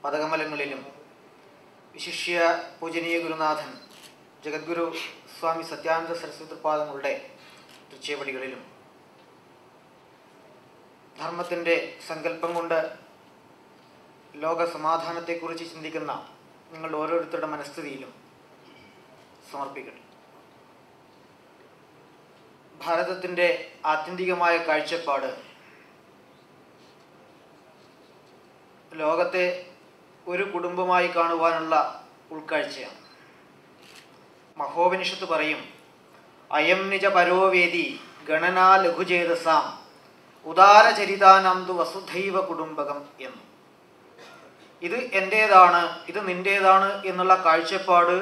പദകമലങ്ങളിലും വിശിഷ്യ പൂജനീയ ഗുരുനാഥൻ ജഗദ്ഗുരു സ്വാമി സത്യാനന്ദ സരസ്വതി പാദങ്ങളുടെ തൃച്ചേപടികളിലും ധർമ്മത്തിൻ്റെ സങ്കല്പം കൊണ്ട് ലോക സമാധാനത്തെക്കുറിച്ച് ചിന്തിക്കുന്ന നിങ്ങളുടെ ഓരോരുത്തരുടെ മനസ്ഥിതിയിലും സമർപ്പിക്കട്ടെ ഭാരതത്തിൻ്റെ ആത്യന്തികമായ കാഴ്ചപ്പാട് ലോകത്തെ ഒരു കുടുംബമായി കാണുവാനുള്ള ഉൾക്കാഴ്ചയാണ് മഹോപനിഷത്ത് പറയും അയം നിജ പരോവേദി ഗണനാ ലഘുചേതസാം ഉദാരചരിതാനന്ദു വസുധൈവ കുടുംബകം എന്ന് ഇത് എൻ്റേതാണ് ഇത് നിൻ്റേതാണ് എന്നുള്ള കാഴ്ചപ്പാട്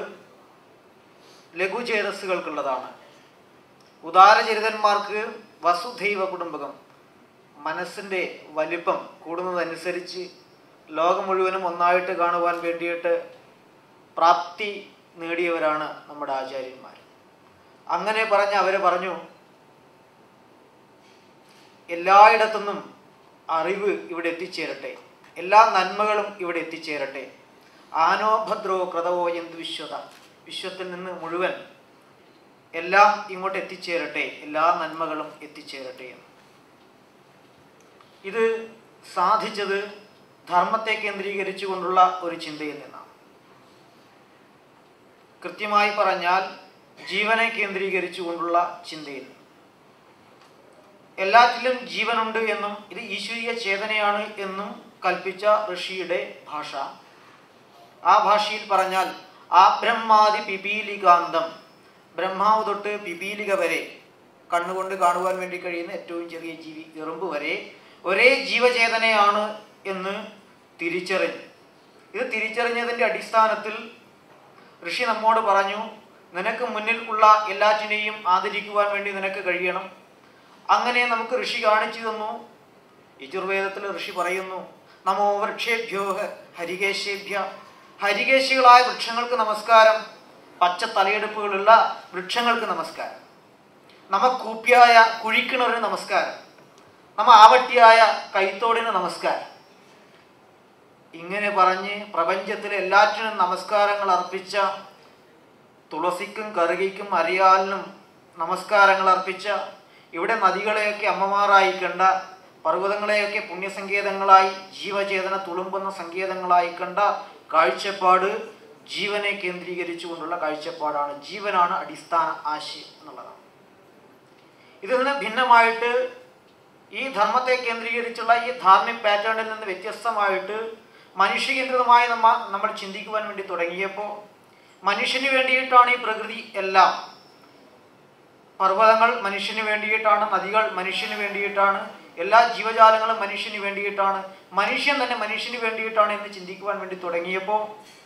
ലഘുചേതസ്സുകൾക്കുള്ളതാണ് ഉദാരചരിതന്മാർക്ക് വസുധൈവ കുടുംബകം മനസ്സിൻ്റെ വലിപ്പം കൂടുന്നതനുസരിച്ച് ലോകം മുഴുവനും ഒന്നായിട്ട് കാണുവാൻ വേണ്ടിയിട്ട് പ്രാപ്തി നേടിയവരാണ് നമ്മുടെ ആചാര്യന്മാർ അങ്ങനെ പറഞ്ഞ് അവർ പറഞ്ഞു എല്ലായിടത്തുനിന്നും അറിവ് ഇവിടെ എത്തിച്ചേരട്ടെ എല്ലാ നന്മകളും ഇവിടെ എത്തിച്ചേരട്ടെ ആനോ ഭദ്രോ ക്രതവോ എന്ത് വിശ്വത വിശ്വത്തിൽ നിന്ന് മുഴുവൻ എല്ലാം ഇങ്ങോട്ട് എത്തിച്ചേരട്ടെ എല്ലാ നന്മകളും എത്തിച്ചേരട്ടെ എന്ന് ഇത് സാധിച്ചത് ധർമ്മത്തെ കേന്ദ്രീകരിച്ചുകൊണ്ടുള്ള ഒരു ചിന്തയിൽ നിന്നാണ് കൃത്യമായി പറഞ്ഞാൽ ജീവനെ കേന്ദ്രീകരിച്ചുകൊണ്ടുള്ള ചിന്തയിൽ നിന്ന് എല്ലാറ്റിലും ജീവനുണ്ട് എന്നും ഇത് ഈശ്വരീയ ചേതനയാണ് എന്നും കൽപ്പിച്ച ഋഷിയുടെ ഭാഷ ആ ഭാഷയിൽ പറഞ്ഞാൽ ആ ബ്രഹ്മാതി പിപീലികാന്തം ബ്രഹ്മാവ് തൊട്ട് പിപീലിക വരെ കണ്ണുകൊണ്ട് കാണുവാൻ വേണ്ടി കഴിയുന്ന ഏറ്റവും ചെറിയ ജീവി എറുമ്പ് വരെ ഒരേ ജീവചേതനയാണ് എന്ന് തിരിച്ചറിഞ്ഞു ഇത് തിരിച്ചറിഞ്ഞതിൻ്റെ അടിസ്ഥാനത്തിൽ ഋഷി നമ്മോട് പറഞ്ഞു നിനക്ക് മുന്നിൽ ഉള്ള എല്ലാറ്റിനെയും ആദരിക്കുവാൻ വേണ്ടി നിനക്ക് കഴിയണം അങ്ങനെ നമുക്ക് ഋഷി കാണിച്ചു തന്നു യജുർവേദത്തിൽ ഋഷി പറയുന്നു നമോ വൃക്ഷേഭ്യോ ഹരികേശേഭ്യ ഹരികേശികളായ വൃക്ഷങ്ങൾക്ക് നമസ്കാരം പച്ച തലയെടുപ്പുകളുള്ള വൃക്ഷങ്ങൾക്ക് നമസ്കാരം നമ കൂപ്യായ കുഴിക്കിണറിന് നമസ്കാരം നമ്മ ആവട്ടിയായ കൈത്തോടിന് നമസ്കാരം ഇങ്ങനെ പറഞ്ഞ് പ്രപഞ്ചത്തിലെ എല്ലാറ്റിനും നമസ്കാരങ്ങൾ അർപ്പിച്ച തുളസിക്കും കറുകയ്ക്കും അരിയാലിനും നമസ്കാരങ്ങൾ അർപ്പിച്ച ഇവിടെ നദികളെയൊക്കെ അമ്മമാരായി കണ്ട പർവ്വതങ്ങളെയൊക്കെ പുണ്യസങ്കേതങ്ങളായി ജീവചേതന തുളുമ്പുന്ന സങ്കേതങ്ങളായി കണ്ട കാഴ്ചപ്പാട് ജീവനെ കേന്ദ്രീകരിച്ചുകൊണ്ടുള്ള കാഴ്ചപ്പാടാണ് ജീവനാണ് അടിസ്ഥാന ആശയം എന്നുള്ളതാണ് ഇതിൽ നിന്ന് ഭിന്നമായിട്ട് ഈ ധർമ്മത്തെ കേന്ദ്രീകരിച്ചുള്ള ഈ ധാർമ്മിക് പാറ്റേണിൽ നിന്ന് വ്യത്യസ്തമായിട്ട് മനുഷ്യകേന്ദ്രിതമായി നമ്മ നമ്മൾ ചിന്തിക്കുവാൻ വേണ്ടി തുടങ്ങിയപ്പോൾ മനുഷ്യന് വേണ്ടിയിട്ടാണ് ഈ പ്രകൃതി എല്ലാം പർവ്വതങ്ങൾ മനുഷ്യന് വേണ്ടിയിട്ടാണ് നദികൾ മനുഷ്യന് വേണ്ടിയിട്ടാണ് എല്ലാ ജീവജാലങ്ങളും മനുഷ്യന് വേണ്ടിയിട്ടാണ് മനുഷ്യൻ തന്നെ മനുഷ്യന് വേണ്ടിയിട്ടാണ് എന്ന് ചിന്തിക്കുവാൻ വേണ്ടി തുടങ്ങിയപ്പോൾ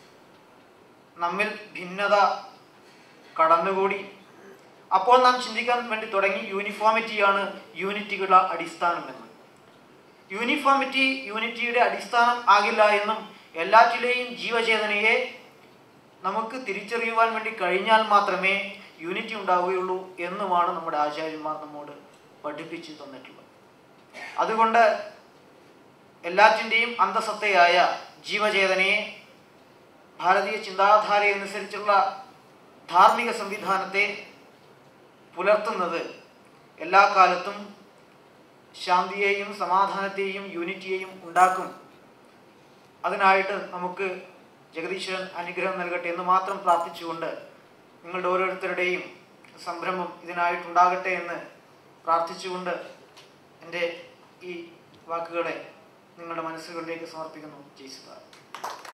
നമ്മിൽ ഭിന്നത കടന്നുകൂടി അപ്പോൾ നാം ചിന്തിക്കാൻ വേണ്ടി തുടങ്ങി യൂണിഫോമിറ്റിയാണ് യൂണിറ്റികളുടെ അടിസ്ഥാനം എന്ന് യൂണിഫോമിറ്റി യൂണിറ്റിയുടെ അടിസ്ഥാനം ആകില്ല എന്നും എല്ലാറ്റിലെയും ജീവചേതനയെ നമുക്ക് തിരിച്ചറിയുവാൻ വേണ്ടി കഴിഞ്ഞാൽ മാത്രമേ യൂണിറ്റി ഉണ്ടാവുകയുള്ളൂ എന്നുമാണ് നമ്മുടെ ആചാര്യന്മാർ നമ്മോട് പഠിപ്പിച്ചു തന്നിട്ടുള്ളത് അതുകൊണ്ട് എല്ലാറ്റിൻ്റെയും അന്തസത്തയായ ജീവചേതനയെ ഭാരതീയ ചിന്താധാരയനുസരിച്ചുള്ള ധാർമ്മിക സംവിധാനത്തെ പുലർത്തുന്നത് എല്ലാ കാലത്തും ശാന്തിയെയും സമാധാനത്തെയും യൂണിറ്റിയെയും ഉണ്ടാക്കും അതിനായിട്ട് നമുക്ക് ജഗദീശ്വരൻ അനുഗ്രഹം നൽകട്ടെ എന്ന് മാത്രം പ്രാർത്ഥിച്ചുകൊണ്ട് നിങ്ങളുടെ ഓരോരുത്തരുടെയും സംരംഭം ഇതിനായിട്ടുണ്ടാകട്ടെ എന്ന് പ്രാർത്ഥിച്ചുകൊണ്ട് എൻ്റെ ഈ വാക്കുകളെ നിങ്ങളുടെ മനസ്സുകളിലേക്ക് സമർപ്പിക്കുന്നു ജയ്സുദാർ